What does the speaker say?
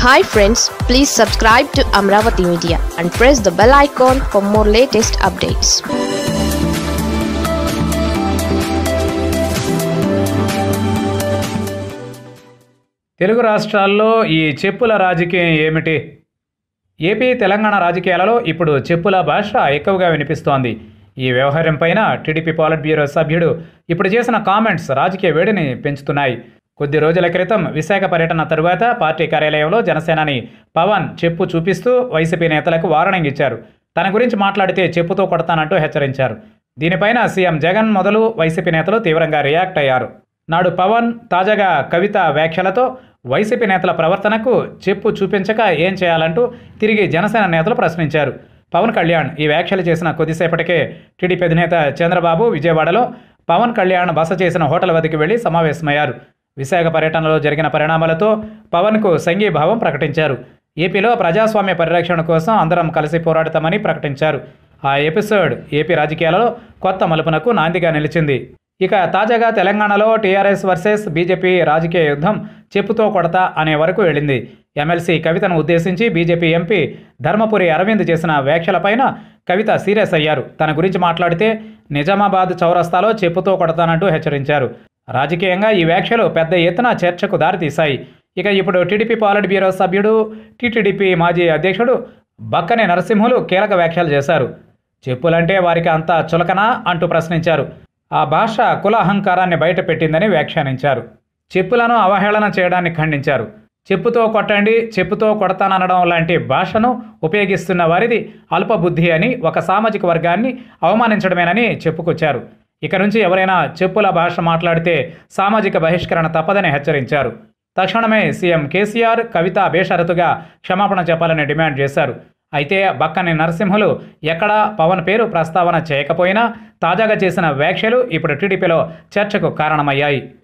hi friends please subscribe to Amaravati media and press the bell icon for more latest updates Telugu రాష్ట్రాల్లో ఈ చెప్పుల రాజకీయం ఏమిటి ఏపీ తెలంగాణ రాజకీయాలలో ఇప్పుడు చెప్పుల భాష ఎక్కువగా వినిపిస్తోంది ఈ వ్యవహారం పైన టీడీపీ పాలిట్ బ్యూరో సభ్యుడు ఇప్పుడు చేసిన కామెంట్స్ రాజకీయ వేడిని పెంచుతున్నాయి కొద్ది రోజుల క్రితం విశాఖ పర్యటన తరువాత పార్టీ కార్యాలయంలో జనసేనాని పవన్ చెప్పు చూపిస్తూ వైసీపీ నేతలకు వార్నింగ్ ఇచ్చారు తన గురించి మాట్లాడితే చెప్పుతో కొడతానంటూ హెచ్చరించారు దీనిపైన సీఎం జగన్ మొదలు వైసీపీ నేతలు తీవ్రంగా రియాక్ట్ అయ్యారు నాడు పవన్ తాజాగా కవిత వ్యాఖ్యలతో వైసీపీ నేతల ప్రవర్తనకు చెప్పు చూపించక ఏం చేయాలంటూ తిరిగి జనసేన నేతలు ప్రశ్నించారు పవన్ కళ్యాణ్ ఈ వ్యాఖ్యలు చేసిన కొద్దిసేపటికే టీడీపీ అధినేత చంద్రబాబు విజయవాడలో పవన్ కళ్యాణ్ బస చేసిన హోటల్ వద్దకు వెళ్లి సమావేశమయ్యారు విశాఖ పర్యటనలో జరిగిన పరిణామాలతో పవన్కు సంఘీభావం ప్రకటించారు ఏపీలో ప్రజాస్వామ్య పరిరక్షణ కోసం అందరం కలిసి పోరాడతామని ప్రకటించారు ఆ ఎపిసోడ్ ఏపీ రాజకీయాలలో కొత్త మలుపునకు నాందిగా నిలిచింది ఇక తాజాగా తెలంగాణలో టీఆర్ఎస్ వర్సెస్ బీజేపీ రాజకీయ యుద్ధం చెప్పుతో కొడతా అనే వరకు వెళ్ళింది ఎమ్మెల్సీ కవితను ఉద్దేశించి బీజేపీ ఎంపీ ధర్మపురి అరవింద్ చేసిన వ్యాఖ్యలపైన కవిత సీరియస్ అయ్యారు తన గురించి మాట్లాడితే నిజామాబాద్ చౌరస్తాలో చెప్పుతో కొడతానంటూ హెచ్చరించారు రాజకీయంగా ఈ వ్యాఖ్యలు పెద్ద ఎత్తున చర్చకు దారితీశాయి ఇక ఇప్పుడు టీడీపీ పాలిట్ బ్యూరో సభ్యుడు టీటీడీపీ మాజీ అధ్యక్షుడు బక్కనే నరసింహులు కీలక వ్యాఖ్యలు చేశారు చెప్పులంటే వారికి అంత చులకనా అంటూ ప్రశ్నించారు ఆ భాష కుల అహంకారాన్ని బయటపెట్టిందని వ్యాఖ్యానించారు చెప్పులను అవహేళన చేయడాన్ని ఖండించారు చెప్పుతో కొట్టండి చెప్పుతో కొడతాననడం లాంటి భాషను ఉపయోగిస్తున్న వారిది అల్పబుద్ధి అని ఒక సామాజిక వర్గాన్ని అవమానించడమేనని చెప్పుకొచ్చారు ఇక నుంచి ఎవరైనా చెప్పుల భాష మాట్లాడితే సామాజిక బహిష్కరణ తప్పదని హెచ్చరించారు తక్షణమే సీఎం కేసీఆర్ కవిత బేషరతుగా క్షమాపణ చెప్పాలని డిమాండ్ చేశారు అయితే బక్కని నరసింహులు ఎక్కడా పవన్ పేరు ప్రస్తావన చేయకపోయినా తాజాగా చేసిన వ్యాఖ్యలు ఇప్పుడు టీడీపీలో చర్చకు కారణమయ్యాయి